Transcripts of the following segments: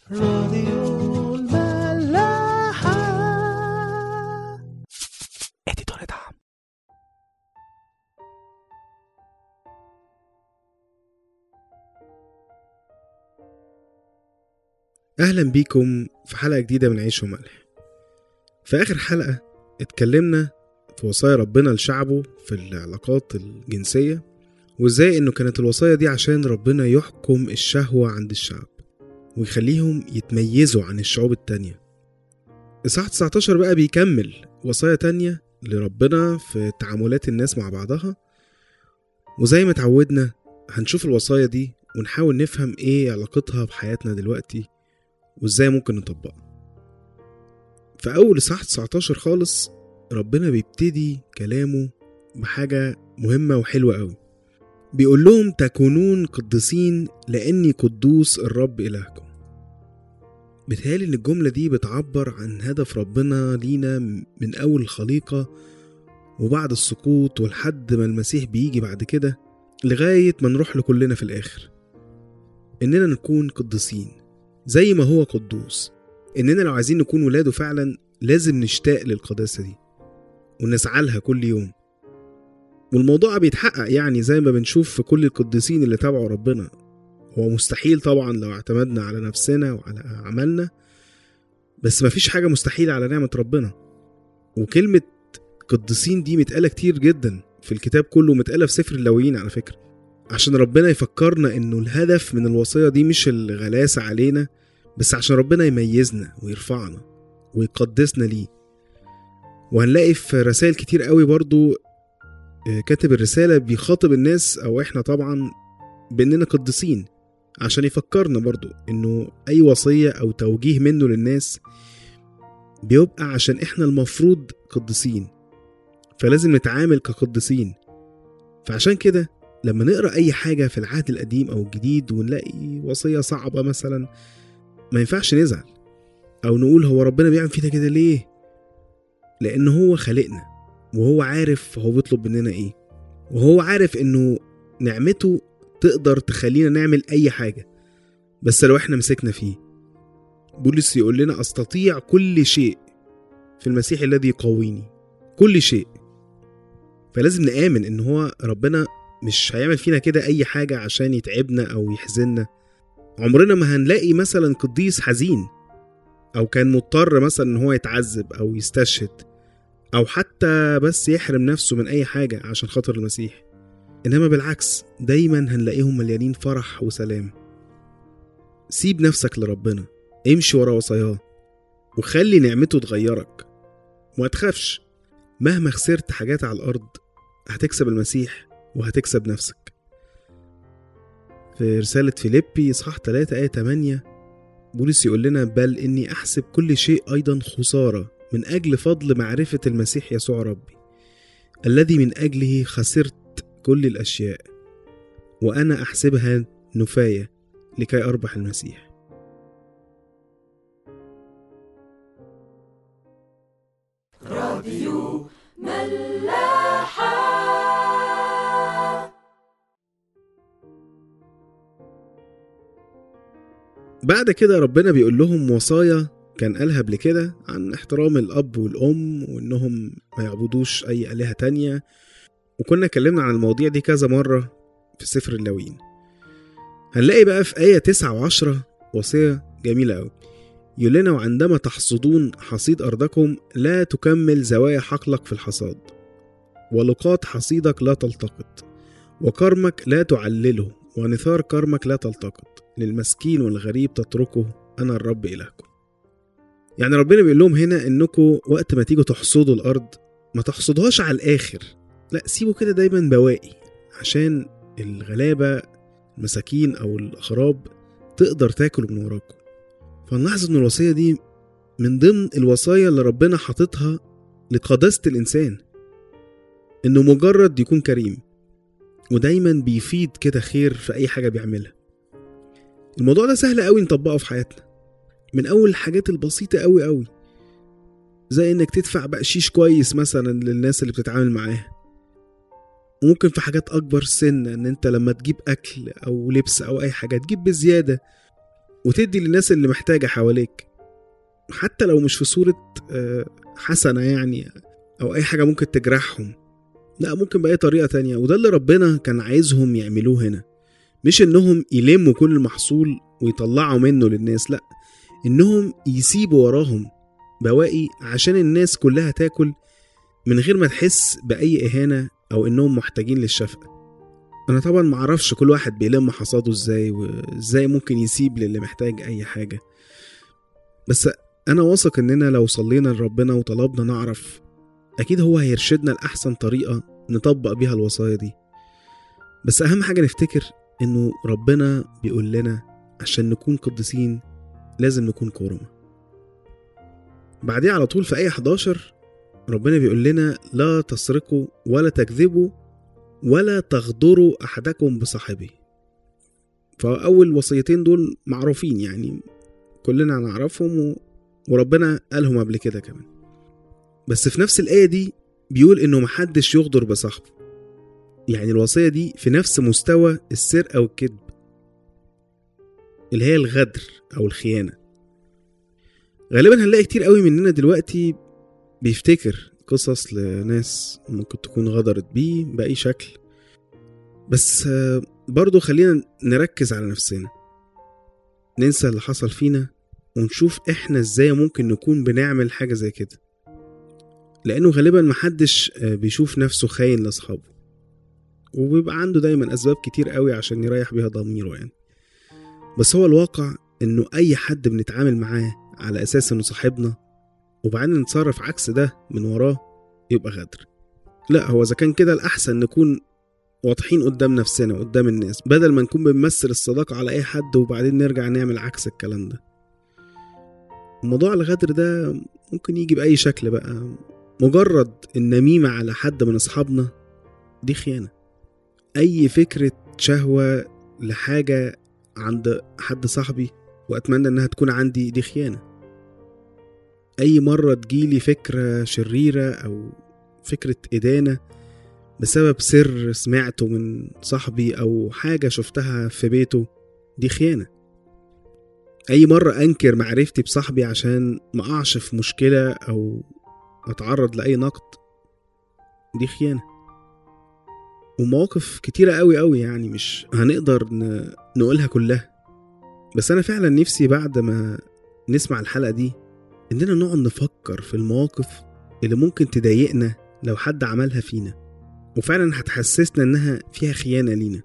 راديو الملاحة اديتور دعم أهلا بيكم في حلقة جديدة من عيش وملح في آخر حلقة اتكلمنا في وصايا ربنا لشعبه في العلاقات الجنسية وازاي انه كانت الوصايا دي عشان ربنا يحكم الشهوة عند الشعب ويخليهم يتميزوا عن الشعوب التانية إصحاح 19 بقى بيكمل وصايا تانية لربنا في تعاملات الناس مع بعضها وزي ما اتعودنا هنشوف الوصايا دي ونحاول نفهم ايه علاقتها بحياتنا دلوقتي وازاي ممكن نطبقها في أول إصحاح 19 خالص ربنا بيبتدي كلامه بحاجة مهمة وحلوة أوي بيقول لهم تكونون قديسين لأني قدوس الرب إلهكم بتهيألي إن الجملة دي بتعبر عن هدف ربنا لينا من أول الخليقة وبعد السقوط ولحد ما المسيح بيجي بعد كده لغاية ما نروح لكلنا في الآخر إننا نكون قديسين زي ما هو قدوس إننا لو عايزين نكون ولاده فعلا لازم نشتاق للقداسة دي ونسعى لها كل يوم والموضوع بيتحقق يعني زي ما بنشوف في كل القديسين اللي تابعوا ربنا هو مستحيل طبعا لو اعتمدنا على نفسنا وعلى أعمالنا بس مفيش حاجة مستحيلة على نعمة ربنا وكلمة قديسين دي متقالة كتير جدا في الكتاب كله متقالة في سفر اللاويين على فكرة عشان ربنا يفكرنا انه الهدف من الوصية دي مش الغلاسة علينا بس عشان ربنا يميزنا ويرفعنا ويقدسنا ليه وهنلاقي في رسائل كتير قوي برضو آه، كاتب الرسالة بيخاطب الناس أو إحنا طبعا بإننا قديسين عشان يفكرنا برضو إنه أي وصية أو توجيه منه للناس بيبقى عشان إحنا المفروض قديسين فلازم نتعامل كقديسين فعشان كده لما نقرأ أي حاجة في العهد القديم أو الجديد ونلاقي وصية صعبة مثلا ما ينفعش نزعل أو نقول هو ربنا بيعمل فينا كده ليه لأن هو خلقنا وهو عارف هو بيطلب مننا ايه وهو عارف انه نعمته تقدر تخلينا نعمل اي حاجة بس لو احنا مسكنا فيه بولس يقول لنا استطيع كل شيء في المسيح الذي يقويني كل شيء فلازم نآمن ان هو ربنا مش هيعمل فينا كده اي حاجة عشان يتعبنا او يحزننا عمرنا ما هنلاقي مثلا قديس حزين او كان مضطر مثلا ان هو يتعذب او يستشهد أو حتى بس يحرم نفسه من أي حاجة عشان خاطر المسيح إنما بالعكس دايما هنلاقيهم مليانين فرح وسلام سيب نفسك لربنا امشي ورا وصاياه وخلي نعمته تغيرك وما تخافش مهما خسرت حاجات على الأرض هتكسب المسيح وهتكسب نفسك في رسالة فيليبي إصحاح 3 آية 8 بولس يقول لنا بل إني أحسب كل شيء أيضا خسارة من أجل فضل معرفة المسيح يسوع ربي الذي من أجله خسرت كل الأشياء وأنا أحسبها نفاية لكي أربح المسيح بعد كده ربنا بيقول لهم وصايا كان قالها قبل كده عن احترام الأب والأم وإنهم ما يعبدوش أي آلهة تانية وكنا اتكلمنا عن المواضيع دي كذا مرة في سفر اللاويين هنلاقي بقى في آية تسعة وعشرة وصية جميلة أوي يقول لنا وعندما تحصدون حصيد أرضكم لا تكمل زوايا حقلك في الحصاد ولقاط حصيدك لا تلتقط وكرمك لا تعلله ونثار كرمك لا تلتقط للمسكين والغريب تتركه أنا الرب إلهكم يعني ربنا بيقول لهم هنا انكم وقت ما تيجوا تحصدوا الارض ما تحصدوهاش على الاخر لا سيبوا كده دايما بواقي عشان الغلابه المساكين او الاغراب تقدر تاكل من وراكم فنلاحظ ان الوصيه دي من ضمن الوصايا اللي ربنا حاططها لقداسه الانسان انه مجرد يكون كريم ودايما بيفيد كده خير في اي حاجه بيعملها الموضوع ده سهل قوي نطبقه في حياتنا من اول الحاجات البسيطه قوي قوي زي انك تدفع بقشيش كويس مثلا للناس اللي بتتعامل معاها وممكن في حاجات اكبر سن ان انت لما تجيب اكل او لبس او اي حاجه تجيب بزياده وتدي للناس اللي محتاجة حواليك حتى لو مش في صورة آه، حسنة يعني أو أي حاجة ممكن تجرحهم لا ممكن بأي طريقة تانية وده اللي ربنا كان عايزهم يعملوه هنا مش إنهم يلموا كل المحصول ويطلعوا منه للناس لا إنهم يسيبوا وراهم بواقي عشان الناس كلها تاكل من غير ما تحس بأي إهانة أو إنهم محتاجين للشفقة أنا طبعا معرفش كل واحد بيلم حصاده إزاي وإزاي ممكن يسيب للي محتاج أي حاجة بس أنا واثق إننا لو صلينا لربنا وطلبنا نعرف أكيد هو هيرشدنا لأحسن طريقة نطبق بيها الوصايا دي بس أهم حاجة نفتكر إنه ربنا بيقول لنا عشان نكون قديسين لازم نكون كرمة بعديه على طول في آية 11 ربنا بيقول لنا لا تسرقوا ولا تكذبوا ولا تغدروا أحدكم بصاحبه فأول وصيتين دول معروفين يعني كلنا نعرفهم و... وربنا قالهم قبل كده كمان بس في نفس الآية دي بيقول إنه محدش يغدر بصاحبه يعني الوصية دي في نفس مستوى السرقة والكذب اللي هي الغدر أو الخيانة غالبا هنلاقي كتير قوي مننا دلوقتي بيفتكر قصص لناس ممكن تكون غدرت بيه بأي شكل بس آه، برضو خلينا نركز على نفسنا ننسى اللي حصل فينا ونشوف احنا ازاي ممكن نكون بنعمل حاجة زي كده لأنه غالبا محدش آه، بيشوف نفسه خاين لأصحابه وبيبقى عنده دايما أسباب كتير قوي عشان يريح بيها ضميره يعني بس هو الواقع إنه أي حد بنتعامل معاه على أساس إنه صاحبنا وبعدين نتصرف عكس ده من وراه يبقى غدر لا هو إذا كان كده الأحسن نكون واضحين قدام نفسنا قدام الناس بدل ما نكون بنمثل الصداقة على أي حد وبعدين نرجع نعمل عكس الكلام ده موضوع الغدر ده ممكن يجي بأي شكل بقى مجرد النميمة على حد من أصحابنا دي خيانة أي فكرة شهوة لحاجة عند حد صاحبي وأتمنى إنها تكون عندي دي خيانة أي مرة تجيلي فكرة شريرة أو فكرة إدانة بسبب سر سمعته من صاحبي أو حاجة شفتها في بيته دي خيانة أي مرة أنكر معرفتي بصاحبي عشان ما أقعش في مشكلة أو أتعرض لأي نقد دي خيانة ومواقف كتيرة قوي قوي يعني مش هنقدر ن... نقولها كلها بس أنا فعلا نفسي بعد ما نسمع الحلقة دي إننا نقعد نفكر في المواقف اللي ممكن تضايقنا لو حد عملها فينا وفعلا هتحسسنا إنها فيها خيانة لينا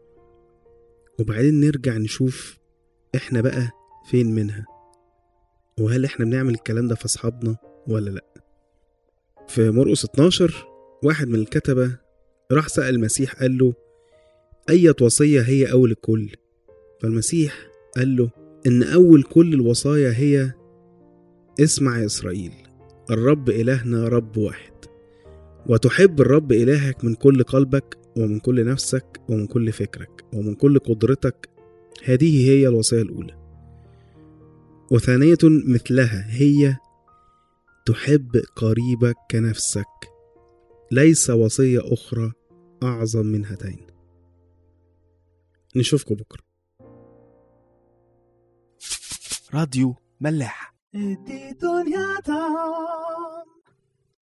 وبعدين نرجع نشوف إحنا بقى فين منها وهل إحنا بنعمل الكلام ده في أصحابنا ولا لأ في مرقس 12 واحد من الكتبة راح سأل المسيح قال له أية وصية هي أول الكل فالمسيح قال له إن أول كل الوصايا هي اسمع يا إسرائيل الرب إلهنا رب واحد وتحب الرب إلهك من كل قلبك ومن كل نفسك ومن كل فكرك ومن كل قدرتك هذه هي الوصية الأولى وثانية مثلها هي تحب قريبك كنفسك ليس وصية أخرى أعظم من هاتين نشوفكم بكرة راديو ملاح دي دنيا